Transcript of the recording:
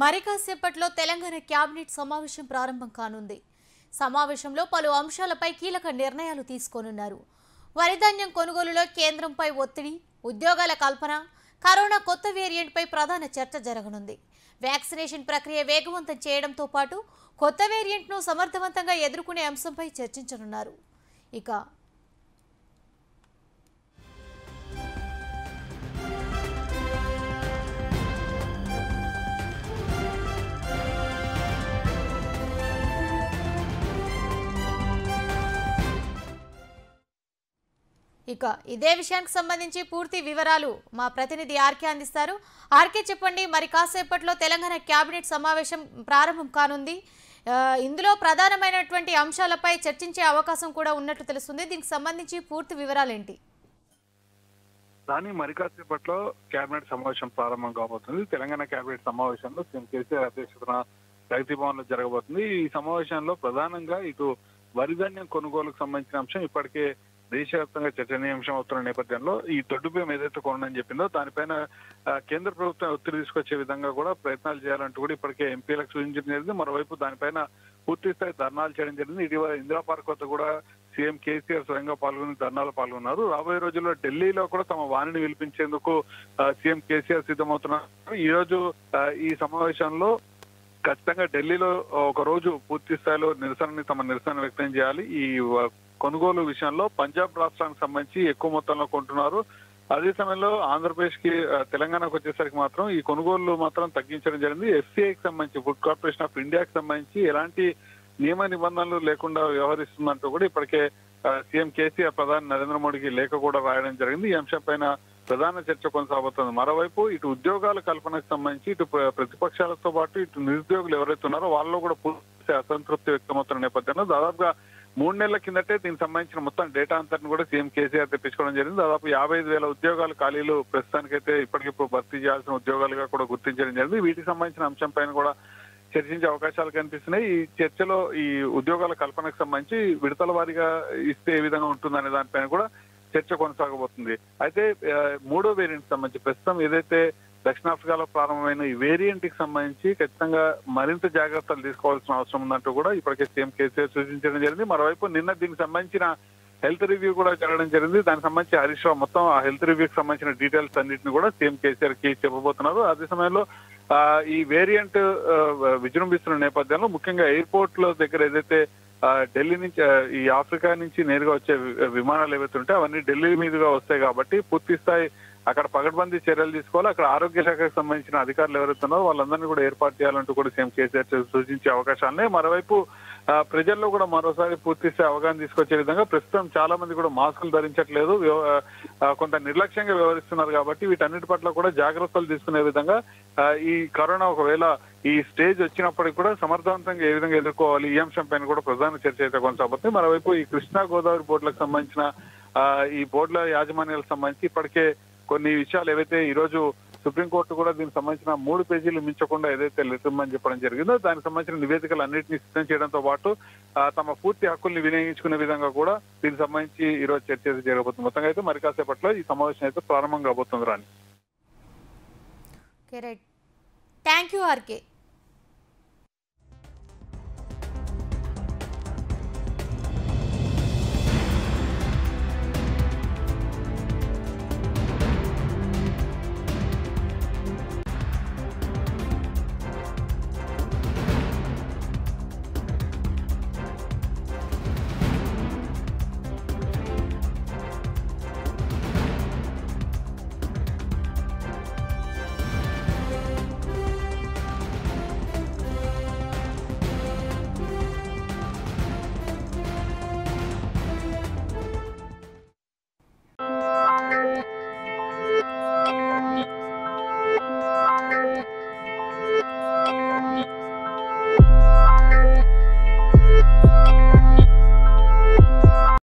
మరి కాసేపట్లో తెలంగాణ కేబినెట్ సమావేశం ప్రారంభం కానుంది సమావేశంలో పలు అంశాలపై కీలక నిర్ణయాలు తీసుకోనున్నారు వరిధాన్యం కొనుగోలులో కేంద్రంపై ఒత్తిడి ఉద్యోగాల కల్పన కరోనా కొత్త వేరియంట్పై ప్రధాన చర్చ జరగనుంది వ్యాక్సినేషన్ ప్రక్రియ వేగవంతం చేయడంతో పాటు కొత్త వేరియంట్ను సమర్థవంతంగా ఎదుర్కొనే అంశంపై చర్చించనున్నారు ఇక ఇక ఇదే విషయానికి సంబంధించి పూర్తి వివరాలు మా ప్రతినిధి ఆర్కే అందిస్తారు ఆర్కే చెప్పండి మరి కాసేపట్లో తెలంగాణ కేబినెట్ సమావేశం ప్రారంభం కానుంది ఆ, ఇందులో ప్రధానమైనటువంటి అంశాలపై చర్చించే అవకాశం కూడా ఉన్నట్లు తెలుస్తుంది దీనికి సంబంధించి పూర్తి వివరాలు ఏంటి దాని మరి కాసేపట్లో కేబినెట్ సమావేశం ప్రారంభం కాబోతుంది తెలంగాణ కేబినెట్ సమావేశంలో సీఎం కేసీఆర్ అధ్యక్షతన ప్రగతి భవన్ లో జరగబోతుంది ఈ సమావేశంలో ప్రధానంగా ఇటు వరిధాన్యం కొనుగోలుకు సంబంధించిన అంశం ఇప్పటికే దేశవ్యాప్తంగా చర్చనీయాంశం అవుతున్న నేపథ్యంలో ఈ దొడ్డు బియ్యం ఏదైతే కొనని చెప్పిందో దానిపైన ఆ, కేంద్ర ప్రభుత్వం ఒత్తిడి తీసుకొచ్చే విధంగా కూడా ప్రయత్నాలు చేయాలంటూ కూడా ఇప్పటికే ఎంపీలకు సూచించడం జరిగింది మరోవైపు దానిపైన పూర్తి స్థాయి ధర్నాలు చేయడం జరిగింది ఇటీవల ఇందిరా పార్క్ వద్ద కూడా సీఎం కేసీఆర్ స్వయంగా పాల్గొని ధర్నాలో పాల్గొన్నారు రాబోయే రోజుల్లో ఢిల్లీలో కూడా తమ వాణిని విలిపించేందుకు ఆ, సీఎం కేసీఆర్ సిద్ధమవుతున్నారు ఈ రోజు ఆ, ఈ సమావేశంలో ఖచ్చితంగా ఢిల్లీలో ఒక రోజు పూర్తి స్థాయిలో నిరసనని తమ నిరసన వ్యక్తం చేయాలి ఈ వ- కొనుగోలు విషయంలో పంజాబ్ రాష్ట్రానికి సంబంధించి ఎక్కువ మొత్తంలో కొంటున్నారు అదే సమయంలో ఆంధ్రప్రదేశ్ కి ఆ, తెలంగాణకు వచ్చేసరికి మాత్రం ఈ కొనుగోళ్లు మాత్రం తగ్గించడం జరిగింది ఎఫ్సిఐకి సంబంధించి ఫుడ్ కార్పొరేషన్ ఆఫ్ ఇండియాకి సంబంధించి ఎలాంటి నియమ నిబంధనలు లేకుండా వ్యవహరిస్తుందంటూ కూడా ఇప్పటికే ఆ, సీఎం కేసీఆర్ ప్రధాని నరేంద్ర మోడీకి లేఖ కూడా రాయడం జరిగింది ఈ అంశంపైన ప్రధాన చర్చ కొనసాగుతుంది మరోవైపు ఇటు ఉద్యోగాల కల్పనకు సంబంధించి ఇటు ప్ర- ప్రతిపక్షాలతో పాటు ఇటు నిరుద్యోగులు ఎవరైతే ఉన్నారో వాళ్ళలో కూడా పూర్తి అసంతృప్తి వ్యక్తమవుతున్న నేపథ్యంలో దాదాపుగా మూడు నెలల కిందటే దీనికి సంబంధించిన మొత్తం డేటా అంతటిని కూడా సీఎం కేసీఆర్ తెప్పించుకోవడం జరిగింది దాదాపు యాభై ఐదు వేల ఉద్యోగాలు ఖాళీలు ప్రస్తుతానికైతే ఇప్పటికిప్పుడు భర్తీ చేయాల్సిన ఉద్యోగాలుగా కూడా గుర్తించడం జరిగింది వీటికి సంబంధించిన అంశం పైన కూడా చర్చించే అవకాశాలు కనిపిస్తున్నాయి ఈ చర్చలో ఈ ఉద్యోగాల కల్పనకు సంబంధించి విడతల వారీగా ఇస్తే ఏ విధంగా ఉంటుందనే దానిపైన కూడా చర్చ కొనసాగబోతుంది అయితే ఆ, మూడో వేరియంట్ సంబంధించి ప్రస్తుతం ఏదైతే దక్షిణాఫ్రికాలో ప్రారంభమైన ఈ వేరియంట్ కి సంబంధించి ఖచ్చితంగా మరింత జాగ్రత్తలు తీసుకోవాల్సిన అవసరం ఉందంటూ కూడా ఇప్పటికే సీఎం కేసీఆర్ సూచించడం జరిగింది మరోవైపు నిన్న దీనికి సంబంధించిన హెల్త్ రివ్యూ కూడా జరగడం జరిగింది దానికి సంబంధించి హరీష్ రావు మొత్తం ఆ హెల్త్ రివ్యూకి సంబంధించిన డీటెయిల్స్ అన్నింటిని కూడా సీఎం కేసీఆర్ కి చెప్పబోతున్నారు అదే సమయంలో ఆ, ఈ వేరియంట్ ఆ, విజృంభిస్తున్న నేపథ్యంలో ముఖ్యంగా ఎయిర్పోర్ట్ లో దగ్గర ఏదైతే ఆ, ఢిల్లీ నుంచి ఆ, ఈ ఆఫ్రికా నుంచి నేరుగా వచ్చే వి- విమానాలు ఏవైతే ఉంటాయో అవన్నీ ఢిల్లీ మీదుగా వస్తాయి కాబట్టి పూర్తి స్థాయి అక్కడ పగడ్బందీ చర్యలు తీసుకోవాలి అక్కడ ఆరోగ్య శాఖకు సంబంధించిన అధికారులు ఎవరైతే ఉన్నారో వాళ్ళందరినీ కూడా ఏర్పాటు చేయాలంటూ కూడా సీఎం కేసీఆర్ చూ- సూచించే అవకాశాలని మరోవైపు ఆ, ప్రజల్లో కూడా మరోసారి పూర్తి స్థాయి అవగాహన తీసుకొచ్చే విధంగా ప్రస్తుతం చాలా మంది కూడా మాస్కులు ధరించట్లేదు వ్యవ- ఆ, కొంత నిర్లక్ష్యంగా వ్యవహరిస్తున్నారు కాబట్టి వీటన్నిటి పట్ల కూడా జాగ్రత్తలు తీసుకునే విధంగా ఆ, ఈ కరోనా ఒకవేళ ఈ స్టేజ్ వచ్చినప్పటికి కూడా సమర్థవంతంగా ఏ విధంగా ఎదుర్కోవాలి ఈ అంశం పైన కూడా ప్రధాన చర్చ అయితే కొనసాగుతుంది మరోవైపు ఈ కృష్ణా గోదావరి బోర్డులకు సంబంధించిన ఆ, ఈ బోర్డుల యాజమాన్యాలకు సంబంధించి ఇప్పటికే కొన్ని విషయాలు ఏవైతే ఈ రోజు సుప్రీంకోర్టు కూడా దీనికి సంబంధించిన మూడు పేజీలు మించకుండా ఏదైతే లెక్కమని చెప్పడం జరిగిందో దానికి సంబంధించిన నివేదికలు అన్నింటినీ సిద్ధం చేయడంతో పాటు ఆ, తమ పూర్తి హక్కుల్ని వినియోగించుకునే విధంగా కూడా దీనికి సంబంధించి ఈ రోజు చర్చ అయితే జరగబోతుంది మొత్తంగా అయితే మరి కాసేపట్లో ఈ సమావేశం అయితే ప్రారంభం కాబోతుంది రాని okay right thank you RK